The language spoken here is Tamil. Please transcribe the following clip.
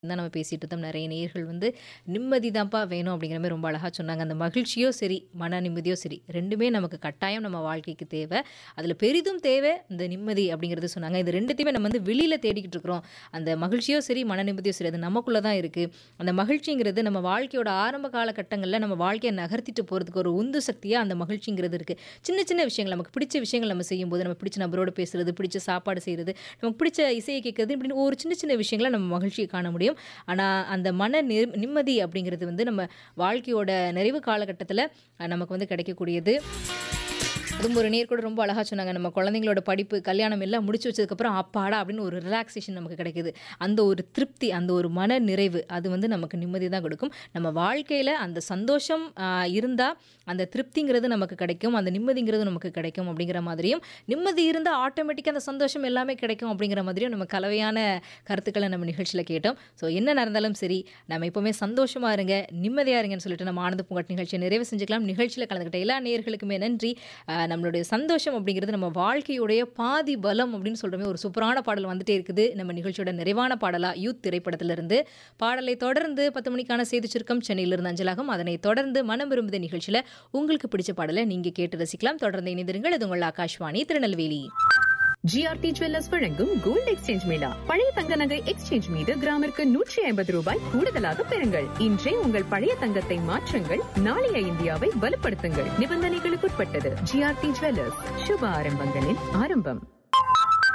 தான் நம்ம பேசிட்டு இருந்தோம். நிறைய நேயர்கள் வந்து நிம்மதி தான்ப்பா வேணும் அப்படிங்கிற மாரி ரொம்ப அழகா சொன்னாங்க. அந்த மகிழ்ச்சியோ சரி, மன நிம்மதியோ சரி 2மே நமக்கு கட்டாயம் நம்ம வாழ்க்கைக்கு தேவை. அதில பெரிதும் தேவை இந்த நிம்மதி அப்படிங்கிறது சொன்னாங்க. இது 2த்தையுமே நம்ம வந்து வெளியில தேடிக்கிட்டு இருக்கிறோம். அந்த மகிழ்ச்சியோ சரி, மன நிம்மதியோ சரி அது நமக்குள்ள தான் இருக்கு. அந்த மகிழ்ச்சிங்கிறது நம்ம வாழ்க்கையோட ஆரம்ப காலகட்டங்கள்ல நம்ம வாழ்க்கைய நகர்த்திட்டு போறதுக்கு ஒரு உந்து சக்தியா அந்த மகிழ்ச்சிங்கிறது இருக்கு. சின்ன சின்ன விஷயங்கள் நமக்கு பிடிச்ச விஷயங்கள் நம்ம செய்யும்போது, நம்ம பிடிச்ச நபரோட பேசுறது, பிடிச்ச சாப்பாடு செய்றது, நமக்கு பிடிச்ச இசைய கேட்கறது இப்படின்னு ஒரு சின்ன சின்ன விஷயங்கள நம்ம மகிழ்ச்சிய காண முடியும். ஆனா அந்த மன நி நிம்மதி அப்படிங்கிறது வந்து நம்ம வாழ்க்கையோட நிறைவு காலகட்டத்தில அ நமக்கு வந்து கிடைக்கக்கூடியது. அதுவும் ஒரு நேயர் கூட ரொம்ப அழகா சொன்னாங்க. நம்ம குழந்தைங்களோட படிப்பு, கல்யாணம் எல்லாம் முடிச்சு வச்சதுக்கப்புறம் அப்பாடா! அப்படின்னு ஒரு ரிலாக்சேஷன் நமக்கு கிடைக்குது. அந்த ஒரு திருப்தி, அந்த ஒரு மன நிறைவு அது வந்து நமக்கு நிம்மதி தான் கொடுக்கும். நம்ம வாழ்க்கையில அந்த சந்தோஷம் அ இருந்தா அந்த திருப்திங்கிறது நமக்கு கிடைக்கும். அந்த நிம்மதிங்கிறது நமக்கு கிடைக்கும் அப்படிங்கிற மாதிரியும், நிம்மதி இருந்தா ஆட்டோமேட்டிக்கா அந்த சந்தோஷம் எல்லாமே கிடைக்கும் அப்படிங்கிற மாதிரியும் நம்ம கலவையான கருத்துக்கள நம்ம நிகழ்ச்சியில கேட்டோம். ஸோ என்ன நடந்தாலும் சரி, நம்ம எப்பவுமே சந்தோஷமா இருங்க, நிம்மதியா இருங்கன்னு சொல்லிட்டு நம்ம ஆனந்த பூங்காட் நிகழ்ச்சிய நிறைவு செஞ்சுக்கலாம். நிகழ்ச்சியில கலந்துக்கிட்ட எல்லா நேயர்களுக்குமே நன்றி. அ நம்மளுடைய சந்தோஷம் அப்படிங்கிறது நம்ம வாழ்க்கையுடைய பாதி பலம் அப்படின்னு சொல்றோமே ஒரு சூப்பரான பாடல் வந்துட்டே இருக்குது. நம்ம நிகழ்ச்சியோட நிறைவான பாடலா யூத் திரைப்படத்திலிருந்து. பாடலை தொடர்ந்து 10 மணிக்கான செய்திச் சுருக்கம் சென்னையிலிருந்து அஞ்சலாகும். அதனைத் தொடர்ந்து மனம் விரும்புதே நிகழ்ச்சியில உங்களுக்கு பிடிச்ச பாடல நீங்க கேட்டு ரசிக்கலாம். தொடர்ந்து இணைந்திருங்கள். இது உங்கள் ஆகாஷ்வாணி திருநெல்வேலி. ஜிஆர்டி ஜுவல்லர்ஸ் வழங்கும் கோல்ட் எக்ஸ்சேஞ்ச் மேளா பழைய தங்க நகை எக்ஸ்சேஞ்ச் மீது கிராமிற்கு நூற்றி ஐம்பது ரூபாய் கூடுதலாக பெறுங்கள் இன்றே உங்கள் பழைய தங்கத்தை மாற்றுங்கள் நாளைய இந்தியாவை வலுப்படுத்துங்கள் நிபந்தனைகளுக்குட்பட்டது ஜிஆர்டி ஜுவல்லர்ஸ் சுப ஆரம்பங்களின் ஆரம்பம்